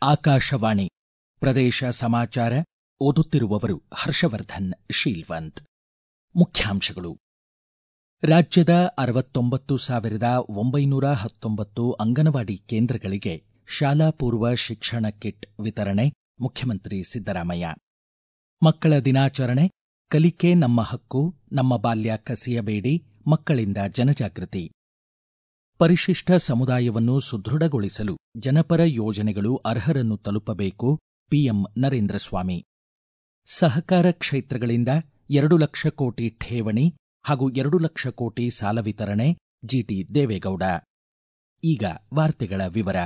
ಆಕಾಶವಾಣಿ ಪ್ರದೇಶ ಸಮಾಚಾರ ಓದುತ್ತಿರುವವರು ಹರ್ಷವರ್ಧನ್ ಶೀಲ್ವಂತ್ ಮುಖ್ಯಾಂಶಗಳು ರಾಜ್ಯದ ಅರವತ್ತೊಂಬತ್ತು ಸಾವಿರದ ಒಂಬೈನೂರ ಹತ್ತೊಂಬತ್ತು ಅಂಗನವಾಡಿ ಕೇಂದ್ರಗಳಿಗೆ ಶಾಲಾ ಪೂರ್ವ ಶಿಕ್ಷಣ ಕಿಟ್ ವಿತರಣೆ ಮುಖ್ಯಮಂತ್ರಿ ಸಿದ್ದರಾಮಯ್ಯ ಮಕ್ಕಳ ದಿನಾಚರಣೆ ಕಲಿಕೆ ನಮ್ಮ ಹಕ್ಕು ನಮ್ಮ ಬಾಲ್ಯ ಕಸಿಯಬೇಡಿ ಮಕ್ಕಳಿಂದ ಜನಜಾಗೃತಿ ಪರಿಶಿಷ್ಟ ಸಮುದಾಯವನ್ನು ಸುದೃಢಗೊಳಿಸಲು ಜನಪರ ಯೋಜನೆಗಳು ಅರ್ಹರನ್ನು ತಲುಪಬೇಕು ಪಿಎಂ ನರೇಂದ್ರ ಸ್ವಾಮಿ ಸಹಕಾರ ಕ್ಷೇತ್ರಗಳಿಂದ ಎರಡು ಲಕ್ಷ ಕೋಟಿ ಠೇವಣಿ ಹಾಗೂ ಎರಡು ಲಕ್ಷ ಕೋಟಿ ಸಾಲ ವಿತರಣೆ ಜಿಟಿ ದೇವೇಗೌಡ ಈಗ ವಾರ್ತೆಗಳ ವಿವರ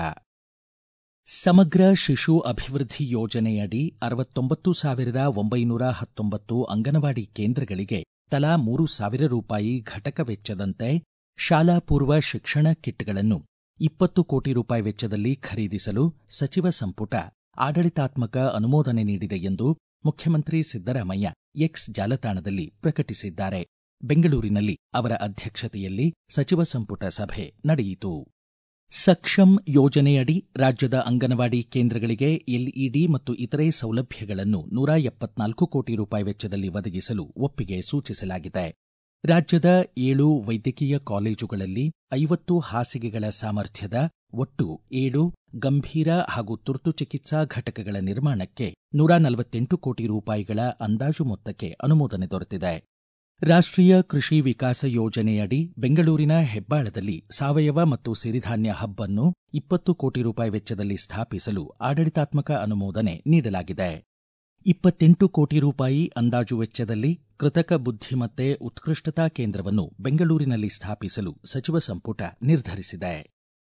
ಸಮಗ್ರ ಶಿಶು ಅಭಿವೃದ್ಧಿ ಯೋಜನೆಯಡಿ ಅರವತ್ತೊಂಬತ್ತು ಸಾವಿರದ ಒಂಬೈನೂರ ಹತ್ತೊಂಬತ್ತು ಅಂಗನವಾಡಿ ಕೇಂದ್ರಗಳಿಗೆ ತಲಾ ಮೂರು ಸಾವಿರ ರೂಪಾಯಿ ಘಟಕ ವೆಚ್ಚದಂತೆ ಶಾಲಾ ಪೂರ್ವ ಶಿಕ್ಷಣ ಕಿಟ್ಗಳನ್ನು ಇಪ್ಪತ್ತು ಕೋಟಿ ರೂಪಾಯಿ ವೆಚ್ಚದಲ್ಲಿ ಖರೀದಿಸಲು ಸಚಿವ ಸಂಪುಟ ಆಡಳಿತಾತ್ಮಕ ಅನುಮೋದನೆ ನೀಡಿದೆ ಎಂದು ಮುಖ್ಯಮಂತ್ರಿ ಸಿದ್ದರಾಮಯ್ಯ ಎಕ್ಸ್ ಜಾಲತಾಣದಲ್ಲಿ ಪ್ರಕಟಿಸಿದ್ದಾರೆ ಬೆಂಗಳೂರಿನಲ್ಲಿ ಅವರ ಅಧ್ಯಕ್ಷತೆಯಲ್ಲಿ ಸಚಿವ ಸಂಪುಟ ಸಭೆ ನಡೆಯಿತು ಸಕ್ಷಮ್ ಯೋಜನೆಯಡಿ ರಾಜ್ಯದ ಅಂಗನವಾಡಿ ಕೇಂದ್ರಗಳಿಗೆ ಎಲ್ಇಡಿ ಮತ್ತು ಇತರೆ ಸೌಲಭ್ಯಗಳನ್ನು ನೂರ ಎಪ್ಪತ್ನಾಲ್ಕು ಕೋಟಿ ರೂಪಾಯಿ ವೆಚ್ಚದಲ್ಲಿ ಒದಗಿಸಲು ಒಪ್ಪಿಗೆ ಸೂಚಿಸಲಾಗಿದೆ ರಾಜ್ಯದ ಏಳು ವೈದ್ಯಕೀಯ ಕಾಲೇಜುಗಳಲ್ಲಿ ಐವತ್ತು ಹಾಸಿಗೆಗಳ ಸಾಮರ್ಥ್ಯದ ಒಟ್ಟು ಏಳು ಗಂಭೀರ ಹಾಗೂ ತುರ್ತು ಚಿಕಿತ್ಸಾ ಘಟಕಗಳ ನಿರ್ಮಾಣಕ್ಕೆ ನೂರ ನಲವತ್ತೆಂಟು ಕೋಟಿ ರೂಪಾಯಿಗಳ ಅಂದಾಜು ಮೊತ್ತಕ್ಕೆ ಅನುಮೋದನೆ ದೊರೆತಿದೆ ರಾಷ್ಟ್ರೀಯ ಕೃಷಿ ವಿಕಾಸ ಯೋಜನೆಯಡಿ ಬೆಂಗಳೂರಿನ ಹೆಬ್ಬಾಳದಲ್ಲಿ ಸಾವಯವ ಮತ್ತು ಸಿರಿಧಾನ್ಯ ಹಬ್ ಅನ್ನು ಇಪ್ಪತ್ತು ಕೋಟಿ ರೂಪಾಯಿ ವೆಚ್ಚದಲ್ಲಿ ಸ್ಥಾಪಿಸಲು ಆಡಳಿತಾತ್ಮಕ ಅನುಮೋದನೆ ನೀಡಲಾಗಿದೆ ಇಪ್ಪತ್ತೆಂಟು ಕೋಟಿ ರೂಪಾಯಿ ಅಂದಾಜು ವೆಚ್ಚದಲ್ಲಿ ಕೃತಕ ಬುದ್ಧಿಮತ್ತೆ ಉತ್ಕೃಷ್ಟತಾ ಕೇಂದ್ರವನ್ನು ಬೆಂಗಳೂರಿನಲ್ಲಿ ಸ್ಥಾಪಿಸಲು ಸಚಿವ ಸಂಪುಟ ನಿರ್ಧರಿಸಿದೆ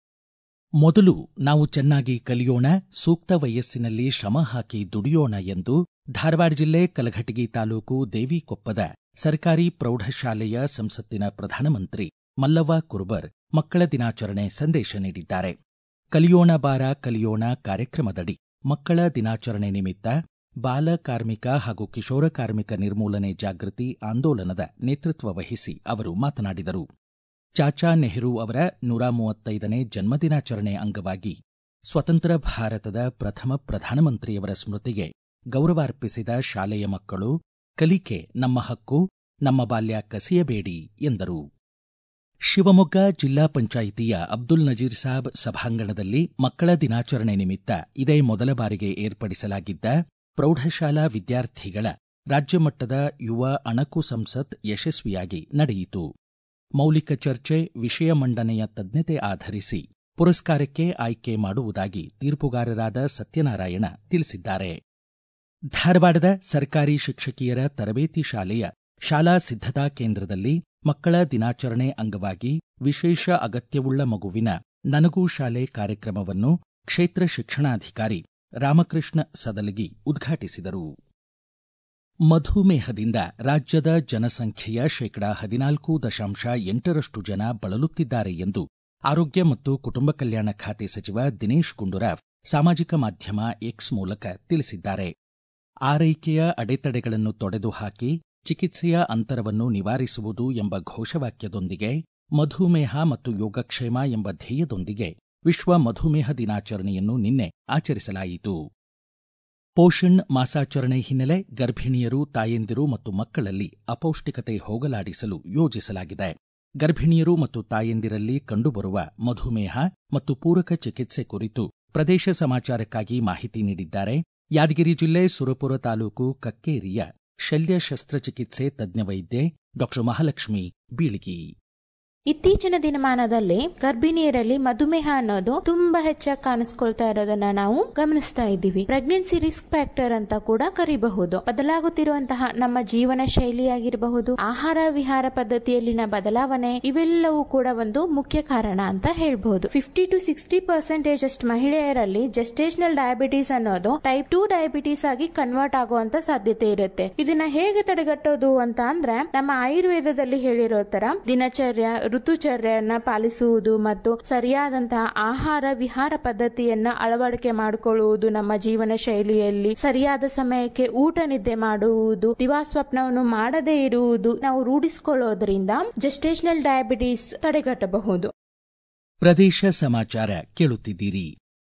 ಮೊದಲು ನಾವು ಚೆನ್ನಾಗಿ ಕಲಿಯೋಣ ಸೂಕ್ತ ವಯಸ್ಸಿನಲ್ಲಿ ಶ್ರಮ ಹಾಕಿ ದುಡಿಯೋಣ ಎಂದು ಧಾರವಾಡ ಜಿಲ್ಲೆ ಕಲಘಟಗಿ ತಾಲೂಕು ದೇವಿಕೊಪ್ಪದ ಸರ್ಕಾರಿ ಪ್ರೌಢಶಾಲೆಯ ಸಂಸತ್ತಿನ ಪ್ರಧಾನಮಂತ್ರಿ ಮಲ್ಲವ್ವ ಕುರ್ಬರ್ ಮಕ್ಕಳ ದಿನಾಚರಣೆ ಸಂದೇಶ ನೀಡಿದ್ದಾರೆ ಕಲಿಯೋಣ ಬಾರ ಕಲಿಯೋಣ ಕಾರ್ಯಕ್ರಮದಡಿ ಮಕ್ಕಳ ದಿನಾಚರಣೆ ನಿಮಿತ್ತ ಬಾಲ ಕಾರ್ಮಿಕ ಹಾಗೂ ಕಿಶೋರ ಕಾರ್ಮಿಕ ನಿರ್ಮೂಲನೆ ಜಾಗೃತಿ ಆಂದೋಲನದ ನೇತೃತ್ವ ವಹಿಸಿ ಅವರು ಮಾತನಾಡಿದರು ಚಾಚಾ ನೆಹರು ಅವರ ನೂರ ಮೂವತ್ತೈದನೇ ಜನ್ಮದಿನಾಚರಣೆ ಅಂಗವಾಗಿ ಸ್ವತಂತ್ರ ಭಾರತದ ಪ್ರಥಮ ಪ್ರಧಾನಮಂತ್ರಿಯವರ ಸ್ಮೃತಿಗೆ ಗೌರವಾರ್ಪಿಸಿದ ಶಾಲೆಯ ಮಕ್ಕಳು ಕಲಿಕೆ ನಮ್ಮ ಹಕ್ಕು ನಮ್ಮ ಬಾಲ್ಯ ಕಸಿಯಬೇಡಿ ಎಂದರು ಶಿವಮೊಗ್ಗ ಜಿಲ್ಲಾ ಪಂಚಾಯಿತಿಯ ಅಬ್ದುಲ್ ನಜೀರ್ ಸಾಬ್ ಸಭಾಂಗಣದಲ್ಲಿ ಮಕ್ಕಳ ದಿನಾಚರಣೆ ನಿಮಿತ್ತ ಇದೇ ಮೊದಲ ಬಾರಿಗೆ ಏರ್ಪಡಿಸಲಾಗಿದ್ದ ಪ್ರೌಢಶಾಲಾ ವಿದ್ಯಾರ್ಥಿಗಳ ರಾಜ್ಯಮಟ್ಟದ ಯುವ ಅಣಕು ಸಂಸತ್ ಯಶಸ್ವಿಯಾಗಿ ನಡೆಯಿತು ಮೌಲಿಕ ಚರ್ಚೆ ವಿಷಯ ಮಂಡನೆಯ ತಜ್ಞತೆ ಆಧರಿಸಿ ಪುರಸ್ಕಾರಕ್ಕೆ ಆಯ್ಕೆ ಮಾಡುವುದಾಗಿ ತೀರ್ಪುಗಾರರಾದ ಸತ್ಯನಾರಾಯಣ ತಿಳಿಸಿದ್ದಾರೆ ಧಾರವಾಡದ ಸರ್ಕಾರಿ ಶಿಕ್ಷಕಿಯರ ತರಬೇತಿ ಶಾಲೆಯ ಶಾಲಾ ಸಿದ್ಧತಾ ಕೇಂದ್ರದಲ್ಲಿ ಮಕ್ಕಳ ದಿನಾಚರಣೆ ಅಂಗವಾಗಿ ವಿಶೇಷ ಅಗತ್ಯವುಳ್ಳ ಮಗುವಿನ ನನಗೂ ಶಾಲೆ ಕಾರ್ಯಕ್ರಮವನ್ನು ಕ್ಷೇತ್ರ ಶಿಕ್ಷಣಾಧಿಕಾರಿ ರಾಮಕೃಷ್ಣ ಸದಲಗಿ ಉದ್ಘಾಟಿಸಿದರು ಮಧುಮೇಹದಿಂದ ರಾಜ್ಯದ ಜನಸಂಖ್ಯೆಯ ಶೇಕಡಾ ಹದಿನಾಲ್ಕು ದಶಾಂಶ ಎಂಟರಷ್ಟು ಜನ ಬಳಲುತ್ತಿದ್ದಾರೆ ಎಂದು ಆರೋಗ್ಯ ಮತ್ತು ಕುಟುಂಬ ಕಲ್ಯಾಣ ಖಾತೆ ಸಚಿವ ದಿನೇಶ್ ಗುಂಡೂರಾವ್ ಸಾಮಾಜಿಕ ಮಾಧ್ಯಮ ಎಕ್ಸ್ ಮೂಲಕ ತಿಳಿಸಿದ್ದಾರೆ ಆರೈಕೆಯ ಅಡೆತಡೆಗಳನ್ನು ತೊಡೆದು ಹಾಕಿ ಚಿಕಿತ್ಸೆಯ ಅಂತರವನ್ನು ನಿವಾರಿಸುವುದು ಎಂಬ ಘೋಷವಾಕ್ಯದೊಂದಿಗೆ ಮಧುಮೇಹ ಮತ್ತು ಯೋಗಕ್ಷೇಮ ಎಂಬ ಧ್ಯೇಯದೊಂದಿಗೆ ವಿಶ್ವ ಮಧುಮೇಹ ದಿನಾಚರಣೆಯನ್ನು ನಿನ್ನೆ ಆಚರಿಸಲಾಯಿತು ಪೋಷಣ್ ಮಾಸಾಚರಣೆ ಹಿನ್ನೆಲೆ ಗರ್ಭಿಣಿಯರು ತಾಯಂದಿರು ಮತ್ತು ಮಕ್ಕಳಲ್ಲಿ ಅಪೌಷ್ಟಿಕತೆ ಹೋಗಲಾಡಿಸಲು ಯೋಜಿಸಲಾಗಿದೆ ಗರ್ಭಿಣಿಯರು ಮತ್ತು ತಾಯಂದಿರಲ್ಲಿ ಕಂಡುಬರುವ ಮಧುಮೇಹ ಮತ್ತು ಪೂರಕ ಚಿಕಿತ್ಸೆ ಕುರಿತು ಪ್ರದೇಶ ಸಮಾಚಾರಕ್ಕಾಗಿ ಮಾಹಿತಿ ನೀಡಿದ್ದಾರೆ ಯಾದಗಿರಿ ಜಿಲ್ಲೆ ಸುರಪುರ ತಾಲೂಕು ಕಕ್ಕೇರಿಯ ಶಲ್ಯ ಶಸ್ತ್ರಚಿಕಿತ್ಸೆ ತಜ್ಞ ವೈದ್ಯೆ ಡಾಕ್ಟರ್ ಮಹಾಲಕ್ಷ್ಮಿ ಬೀಳಿಗಿ ಇತ್ತೀಚಿನ ದಿನಮಾನದಲ್ಲಿ ಗರ್ಭಿಣಿಯರಲ್ಲಿ ಮಧುಮೇಹ ಅನ್ನೋದು ತುಂಬಾ ಹೆಚ್ಚಾಗಿ ಕಾಣಿಸ್ಕೊಳ್ತಾ ಇರೋದನ್ನ ನಾವು ಗಮನಿಸ್ತಾ ಇದ್ದೀವಿ ಪ್ರೆಗ್ನೆನ್ಸಿ ರಿಸ್ಕ್ ಫ್ಯಾಕ್ಟರ್ ಅಂತ ಕೂಡ ಕರಿಬಹುದು ಬದಲಾಗುತ್ತಿರುವಂತಹ ನಮ್ಮ ಜೀವನ ಶೈಲಿಯಾಗಿರಬಹುದು ಆಹಾರ ವಿಹಾರ ಪದ್ಧತಿಯಲ್ಲಿನ ಬದಲಾವಣೆ ಇವೆಲ್ಲವೂ ಕೂಡ ಒಂದು ಮುಖ್ಯ ಕಾರಣ ಅಂತ ಹೇಳ್ಬಹುದು ಫಿಫ್ಟಿ ಟು ಸಿಕ್ಸ್ಟಿ ಪರ್ಸೆಂಟೇಜ್ ಅಷ್ಟು ಮಹಿಳೆಯರಲ್ಲಿ ಜೆಸ್ಟೇಷನಲ್ ಡಯಾಬಿಟೀಸ್ ಅನ್ನೋದು ಟೈಪ್ ಟೂ ಡಯಾಬಿಟೀಸ್ ಆಗಿ ಕನ್ವರ್ಟ್ ಆಗುವಂತ ಸಾಧ್ಯತೆ ಇರುತ್ತೆ ಇದನ್ನ ಹೇಗೆ ತಡೆಗಟ್ಟೋದು ಅಂತ ಅಂದ್ರೆ ನಮ್ಮ ಆಯುರ್ವೇದದಲ್ಲಿ ಹೇಳಿರೋ ತರ ದಿನಚರ್ಯ ಋತುಚರ್ಯನ್ನ ಪಾಲಿಸುವುದು ಮತ್ತು ಸರಿಯಾದಂತಹ ಆಹಾರ ವಿಹಾರ ಪದ್ಧತಿಯನ್ನ ಅಳವಡಿಕೆ ಮಾಡಿಕೊಳ್ಳುವುದು ನಮ್ಮ ಜೀವನ ಶೈಲಿಯಲ್ಲಿ ಸರಿಯಾದ ಸಮಯಕ್ಕೆ ಊಟ ನಿದ್ದೆ ಮಾಡುವುದು ದಿವಾಸ್ವಪ್ನವನ್ನು ಮಾಡದೇ ಇರುವುದು ನಾವು ರೂಢಿಸಿಕೊಳ್ಳೋದ್ರಿಂದ ಜೆಸ್ಟೇಷನಲ್ ಡಯಾಬಿಟೀಸ್ ತಡೆಗಟ್ಟಬಹುದು ಪ್ರದೇಶ ಸಮಾಚಾರ ಕೇಳುತ್ತಿದ್ದೀರಿ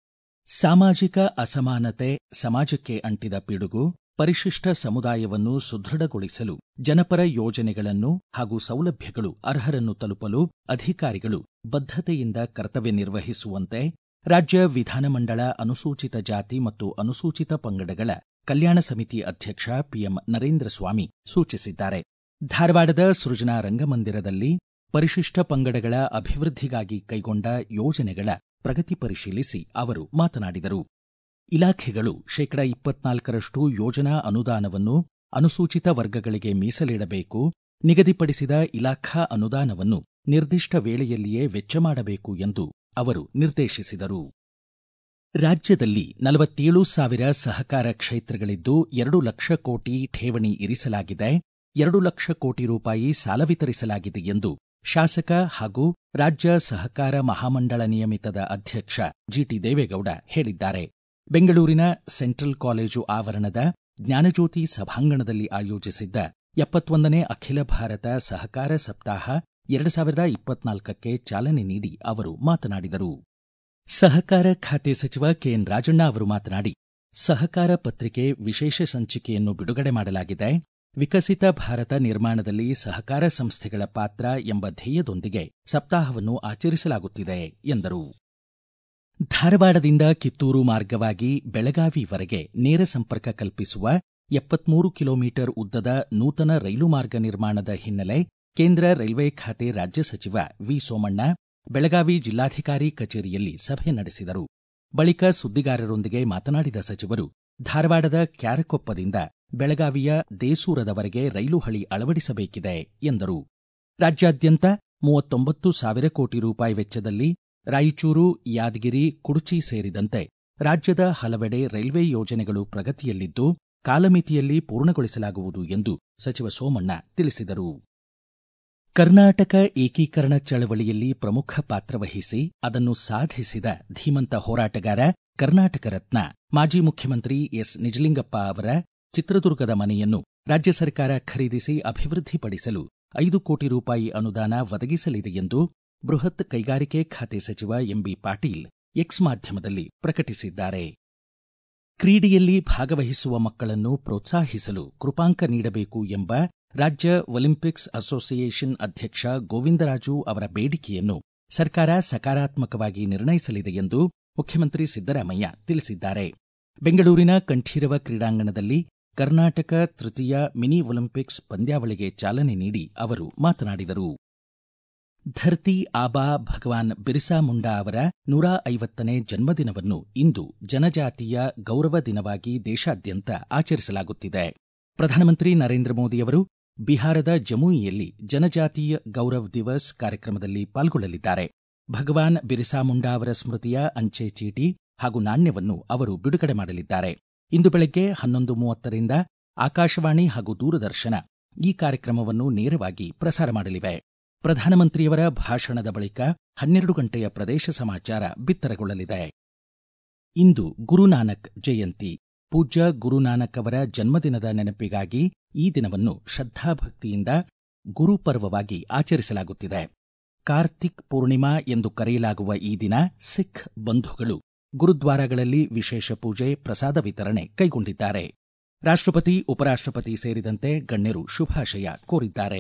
ಸಾಮಾಜಿಕ ಅಸಮಾನತೆ ಸಮಾಜಕ್ಕೆ ಅಂಟಿದ ಪಿಡುಗು ಪರಿಶಿಷ್ಟ ಸಮುದಾಯವನ್ನು ಸುದೃಢಗೊಳಿಸಲು ಜನಪರ ಯೋಜನೆಗಳನ್ನು ಹಾಗೂ ಸೌಲಭ್ಯಗಳು ಅರ್ಹರನ್ನು ತಲುಪಲು ಅಧಿಕಾರಿಗಳು ಬದ್ಧತೆಯಿಂದ ಕರ್ತವ್ಯ ನಿರ್ವಹಿಸುವಂತೆ ರಾಜ್ಯ ವಿಧಾನಮಂಡಲ ಅನುಸೂಚಿತ ಜಾತಿ ಮತ್ತು ಅನುಸೂಚಿತ ಪಂಗಡಗಳ ಕಲ್ಯಾಣ ಸಮಿತಿ ಅಧ್ಯಕ್ಷ ಪಿಎಂ ನರೇಂದ್ರ ಸ್ವಾಮಿ ಸೂಚಿಸಿದ್ದಾರೆ ಧಾರವಾಡದ ಸೃಜನಾ ರಂಗಮಂದಿರದಲ್ಲಿ ಪರಿಶಿಷ್ಟ ಪಂಗಡಗಳ ಅಭಿವೃದ್ಧಿಗಾಗಿ ಕೈಗೊಂಡ ಯೋಜನೆಗಳ ಪ್ರಗತಿ ಪರಿಶೀಲಿಸಿ ಅವರು ಮಾತನಾಡಿದರು ಇಲಾಖೆಗಳು ಶೇಕಡ ಇಪ್ಪತ್ನಾಲ್ಕರಷ್ಟು ಯೋಜನಾ ಅನುದಾನವನ್ನು ಅನುಸೂಚಿತ ವರ್ಗಗಳಿಗೆ ಮೀಸಲಿಡಬೇಕು ನಿಗದಿಪಡಿಸಿದ ಇಲಾಖಾ ಅನುದಾನವನ್ನು ನಿರ್ದಿಷ್ಟ ವೇಳೆಯಲ್ಲಿಯೇ ವೆಚ್ಚ ಮಾಡಬೇಕು ಎಂದು ಅವರು ನಿರ್ದೇಶಿಸಿದರು ರಾಜ್ಯದಲ್ಲಿ ನಲವತ್ತೇಳು ಸಾವಿರ ಸಹಕಾರ ಕ್ಷೇತ್ರಗಳಿದ್ದು ಎರಡು ಲಕ್ಷ ಕೋಟಿ ಠೇವಣಿ ಇರಿಸಲಾಗಿದೆ ಎರಡು ಲಕ್ಷ ಕೋಟಿ ರೂಪಾಯಿ ಸಾಲ ವಿತರಿಸಲಾಗಿದೆ ಎಂದು ಶಾಸಕ ಹಾಗೂ ರಾಜ್ಯ ಸಹಕಾರ ಮಹಾಮಂಡಳ ನಿಯಮಿತದ ಅಧ್ಯಕ್ಷ ಜಿಟಿ ದೇವೇಗೌಡ ಹೇಳಿದ್ದಾರೆ ಬೆಂಗಳೂರಿನ ಸೆಂಟ್ರಲ್ ಕಾಲೇಜು ಆವರಣದ ಜ್ಞಾನಜ್ಯೋತಿ ಸಭಾಂಗಣದಲ್ಲಿ ಆಯೋಜಿಸಿದ್ದ ಎಪ್ಪತ್ತೊಂದನೇ ಅಖಿಲ ಭಾರತ ಸಹಕಾರ ಸಪ್ತಾಹ ಎರಡು ಸಾವಿರದ ಇಪ್ಪತ್ನಾಲ್ಕಕ್ಕೆ ಚಾಲನೆ ನೀಡಿ ಅವರು ಮಾತನಾಡಿದರು ಸಹಕಾರ ಖಾತೆ ಸಚಿವ ಕೆಎನ್ ರಾಜಣ್ಣ ಅವರು ಮಾತನಾಡಿ ಸಹಕಾರ ಪತ್ರಿಕೆ ವಿಶೇಷ ಸಂಚಿಕೆಯನ್ನು ಬಿಡುಗಡೆ ಮಾಡಲಾಗಿದೆ ವಿಕಸಿತ ಭಾರತ ನಿರ್ಮಾಣದಲ್ಲಿ ಸಹಕಾರ ಸಂಸ್ಥೆಗಳ ಪಾತ್ರ ಎಂಬ ಧ್ಯೇಯದೊಂದಿಗೆ ಸಪ್ತಾಹವನ್ನು ಆಚರಿಸಲಾಗುತ್ತಿದೆ ಎಂದರು ಧಾರವಾಡದಿಂದ ಕಿತ್ತೂರು ಮಾರ್ಗವಾಗಿ ಬೆಳಗಾವಿವರೆಗೆ ನೇರ ಸಂಪರ್ಕ ಕಲ್ಪಿಸುವ ಎಪ್ಪತ್ಮೂರು ಕಿಲೋಮೀಟರ್ ಉದ್ದದ ನೂತನ ರೈಲು ಮಾರ್ಗ ನಿರ್ಮಾಣದ ಹಿನ್ನೆಲೆ ಕೇಂದ್ರ ರೈಲ್ವೆ ಖಾತೆ ರಾಜ್ಯ ಸಚಿವ ವಿ ಸೋಮಣ್ಣ ಬೆಳಗಾವಿ ಜಿಲ್ಲಾಧಿಕಾರಿ ಕಚೇರಿಯಲ್ಲಿ ಸಭೆ ನಡೆಸಿದರು ಬಳಿಕ ಸುದ್ದಿಗಾರರೊಂದಿಗೆ ಮಾತನಾಡಿದ ಸಚಿವರು ಧಾರವಾಡದ ಕ್ಯಾರಕೊಪ್ಪದಿಂದ ಬೆಳಗಾವಿಯ ದೇಸೂರದವರೆಗೆ ರೈಲು ಹಳಿ ಅಳವಡಿಸಬೇಕಿದೆ ಎಂದರು ರಾಜ್ಯಾದ್ಯಂತ ಮೂವತ್ತೊಂಬತ್ತು ಸಾವಿರ ಕೋಟಿ ರೂಪಾಯಿ ವೆಚ್ಚದಲ್ಲಿ ರಾಯಚೂರು ಯಾದಗಿರಿ ಕುಡುಚಿ ಸೇರಿದಂತೆ ರಾಜ್ಯದ ಹಲವೆಡೆ ರೈಲ್ವೆ ಯೋಜನೆಗಳು ಪ್ರಗತಿಯಲ್ಲಿದ್ದು ಕಾಲಮಿತಿಯಲ್ಲಿ ಪೂರ್ಣಗೊಳಿಸಲಾಗುವುದು ಎಂದು ಸಚಿವ ಸೋಮಣ್ಣ ತಿಳಿಸಿದರು ಕರ್ನಾಟಕ ಏಕೀಕರಣ ಚಳವಳಿಯಲ್ಲಿ ಪ್ರಮುಖ ಪಾತ್ರ ವಹಿಸಿ ಅದನ್ನು ಸಾಧಿಸಿದ ಧೀಮಂತ ಹೋರಾಟಗಾರ ಕರ್ನಾಟಕ ರತ್ನ ಮಾಜಿ ಮುಖ್ಯಮಂತ್ರಿ ಎಸ್ ನಿಜಲಿಂಗಪ್ಪ ಅವರ ಚಿತ್ರದುರ್ಗದ ಮನೆಯನ್ನು ರಾಜ್ಯ ಸರ್ಕಾರ ಖರೀದಿಸಿ ಅಭಿವೃದ್ಧಿಪಡಿಸಲು ಐದು ಕೋಟಿ ರೂಪಾಯಿ ಅನುದಾನ ಒದಗಿಸಲಿದೆ ಎಂದು ಬೃಹತ್ ಕೈಗಾರಿಕೆ ಖಾತೆ ಸಚಿವ ಎಂಬಿ ಪಾಟೀಲ್ ಎಕ್ಸ್ ಮಾಧ್ಯಮದಲ್ಲಿ ಪ್ರಕಟಿಸಿದ್ದಾರೆ ಕ್ರೀಡೆಯಲ್ಲಿ ಭಾಗವಹಿಸುವ ಮಕ್ಕಳನ್ನು ಪ್ರೋತ್ಸಾಹಿಸಲು ಕೃಪಾಂಕ ನೀಡಬೇಕು ಎಂಬ ರಾಜ್ಯ ಒಲಿಂಪಿಕ್ಸ್ ಅಸೋಸಿಯೇಷನ್ ಅಧ್ಯಕ್ಷ ಗೋವಿಂದರಾಜು ಅವರ ಬೇಡಿಕೆಯನ್ನು ಸರ್ಕಾರ ಸಕಾರಾತ್ಮಕವಾಗಿ ನಿರ್ಣಯಿಸಲಿದೆ ಎಂದು ಮುಖ್ಯಮಂತ್ರಿ ಸಿದ್ದರಾಮಯ್ಯ ತಿಳಿಸಿದ್ದಾರೆ ಬೆಂಗಳೂರಿನ ಕಂಠೀರವ ಕ್ರೀಡಾಂಗಣದಲ್ಲಿ ಕರ್ನಾಟಕ ತೃತೀಯ ಮಿನಿ ಒಲಿಂಪಿಕ್ಸ್ ಪಂದ್ಯಾವಳಿಗೆ ಚಾಲನೆ ನೀಡಿ ಅವರು ಮಾತನಾಡಿದರು ಧರ್ತಿ ಆಬಾ ಭಗವಾನ್ ಬಿರ್ಸಾ ಮುಂಡಾ ಅವರ ನೂರ ಐವತ್ತನೇ ಜನ್ಮದಿನವನ್ನು ಇಂದು ಜನಜಾತೀಯ ಗೌರವ ದಿನವಾಗಿ ದೇಶಾದ್ಯಂತ ಆಚರಿಸಲಾಗುತ್ತಿದೆ ಪ್ರಧಾನಮಂತ್ರಿ ನರೇಂದ್ರ ಮೋದಿಯವರು ಬಿಹಾರದ ಜಮುಯಿಯಲ್ಲಿ ಜನಜಾತೀಯ ಗೌರವ್ ದಿವಸ್ ಕಾರ್ಯಕ್ರಮದಲ್ಲಿ ಪಾಲ್ಗೊಳ್ಳಲಿದ್ದಾರೆ ಭಗವಾನ್ ಬಿರ್ಸಾ ಮುಂಡಾ ಅವರ ಸ್ಮೃತಿಯ ಅಂಚೆ ಚೀಟಿ ಹಾಗೂ ನಾಣ್ಯವನ್ನು ಅವರು ಬಿಡುಗಡೆ ಮಾಡಲಿದ್ದಾರೆ ಇಂದು ಬೆಳಗ್ಗೆ ಹನ್ನೊಂದು ಮೂವತ್ತರಿಂದ ಆಕಾಶವಾಣಿ ಹಾಗೂ ದೂರದರ್ಶನ ಈ ಕಾರ್ಯಕ್ರಮವನ್ನು ನೇರವಾಗಿ ಪ್ರಸಾರ ಮಾಡಲಿವೆ ಪ್ರಧಾನಮಂತ್ರಿಯವರ ಭಾಷಣದ ಬಳಿಕ ಹನ್ನೆರಡು ಗಂಟೆಯ ಪ್ರದೇಶ ಸಮಾಚಾರ ಬಿತ್ತರಗೊಳ್ಳಲಿದೆ ಇಂದು ಗುರುನಾನಕ್ ಜಯಂತಿ ಪೂಜ್ಯ ಗುರುನಾನಕ್ ಅವರ ಜನ್ಮದಿನದ ನೆನಪಿಗಾಗಿ ಈ ದಿನವನ್ನು ಶ್ರದ್ಧಾಭಕ್ತಿಯಿಂದ ಗುರುಪರ್ವವಾಗಿ ಆಚರಿಸಲಾಗುತ್ತಿದೆ ಕಾರ್ತಿಕ್ ಪೂರ್ಣಿಮಾ ಎಂದು ಕರೆಯಲಾಗುವ ಈ ದಿನ ಸಿಖ್ ಬಂಧುಗಳು ಗುರುದ್ವಾರಗಳಲ್ಲಿ ವಿಶೇಷ ಪೂಜೆ ಪ್ರಸಾದ ವಿತರಣೆ ಕೈಗೊಂಡಿದ್ದಾರೆ ರಾಷ್ಟ್ರಪತಿ ಉಪರಾಷ್ಟ್ರಪತಿ ಸೇರಿದಂತೆ ಗಣ್ಯರು ಶುಭಾಶಯ ಕೋರಿದ್ದಾರೆ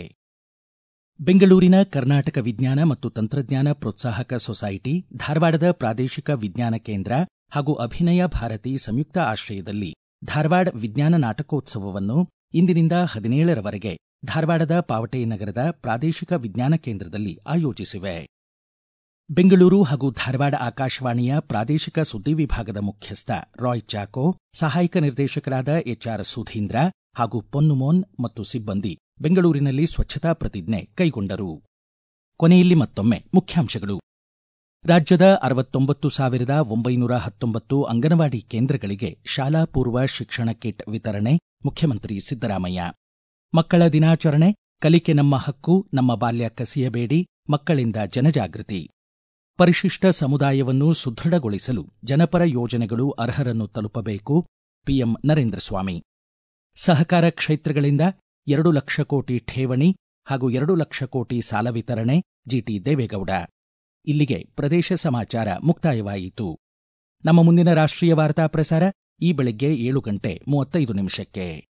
ಬೆಂಗಳೂರಿನ ಕರ್ನಾಟಕ ವಿಜ್ಞಾನ ಮತ್ತು ತಂತ್ರಜ್ಞಾನ ಪ್ರೋತ್ಸಾಹಕ ಸೊಸೈಟಿ ಧಾರವಾಡದ ಪ್ರಾದೇಶಿಕ ವಿಜ್ಞಾನ ಕೇಂದ್ರ ಹಾಗೂ ಅಭಿನಯ ಭಾರತಿ ಸಂಯುಕ್ತ ಆಶ್ರಯದಲ್ಲಿ ಧಾರವಾಡ ವಿಜ್ಞಾನ ನಾಟಕೋತ್ಸವವನ್ನು ಇಂದಿನಿಂದ ಹದಿನೇಳರವರೆಗೆ ಧಾರವಾಡದ ಪಾವಟೆ ನಗರದ ಪ್ರಾದೇಶಿಕ ವಿಜ್ಞಾನ ಕೇಂದ್ರದಲ್ಲಿ ಆಯೋಜಿಸಿವೆ ಬೆಂಗಳೂರು ಹಾಗೂ ಧಾರವಾಡ ಆಕಾಶವಾಣಿಯ ಪ್ರಾದೇಶಿಕ ಸುದ್ದಿ ವಿಭಾಗದ ಮುಖ್ಯಸ್ಥ ರಾಯ್ ಚಾಕೋ ಸಹಾಯಕ ನಿರ್ದೇಶಕರಾದ ಎಚ್ಆರ್ ಸುಧೀಂದ್ರ ಹಾಗೂ ಪೊನ್ನುಮೋನ್ ಮತ್ತು ಸಿಬ್ಬಂದಿ ಬೆಂಗಳೂರಿನಲ್ಲಿ ಸ್ವಚ್ಛತಾ ಪ್ರತಿಜ್ಞೆ ಕೈಗೊಂಡರು ಕೊನೆಯಲ್ಲಿ ಮತ್ತೊಮ್ಮೆ ಮುಖ್ಯಾಂಶಗಳು ರಾಜ್ಯದ ಅರವತ್ತೊಂಬತ್ತು ಸಾವಿರದ ಒಂಬೈನೂರ ಹತ್ತೊಂಬತ್ತು ಅಂಗನವಾಡಿ ಕೇಂದ್ರಗಳಿಗೆ ಶಾಲಾ ಪೂರ್ವ ಶಿಕ್ಷಣ ಕಿಟ್ ವಿತರಣೆ ಮುಖ್ಯಮಂತ್ರಿ ಸಿದ್ದರಾಮಯ್ಯ ಮಕ್ಕಳ ದಿನಾಚರಣೆ ಕಲಿಕೆ ನಮ್ಮ ಹಕ್ಕು ನಮ್ಮ ಬಾಲ್ಯ ಕಸಿಯಬೇಡಿ ಮಕ್ಕಳಿಂದ ಜನಜಾಗೃತಿ ಪರಿಶಿಷ್ಟ ಸಮುದಾಯವನ್ನು ಸುದೃಢಗೊಳಿಸಲು ಜನಪರ ಯೋಜನೆಗಳು ಅರ್ಹರನ್ನು ತಲುಪಬೇಕು ಪಿಎಂ ನರೇಂದ್ರ ಸ್ವಾಮಿ ಸಹಕಾರ ಕ್ಷೇತ್ರಗಳಿಂದ ಎರಡು ಲಕ್ಷ ಕೋಟಿ ಠೇವಣಿ ಹಾಗೂ ಎರಡು ಲಕ್ಷ ಕೋಟಿ ಸಾಲ ವಿತರಣೆ ಜಿಟಿ ದೇವೇಗೌಡ ಇಲ್ಲಿಗೆ ಪ್ರದೇಶ ಸಮಾಚಾರ ಮುಕ್ತಾಯವಾಯಿತು ನಮ್ಮ ಮುಂದಿನ ರಾಷ್ಟ್ರೀಯ ವಾರ್ತಾ ಪ್ರಸಾರ ಈ ಬೆಳಗ್ಗೆ ಏಳು ಗಂಟೆ ಮೂವತ್ತೈದು ನಿಮಿಷಕ್ಕೆ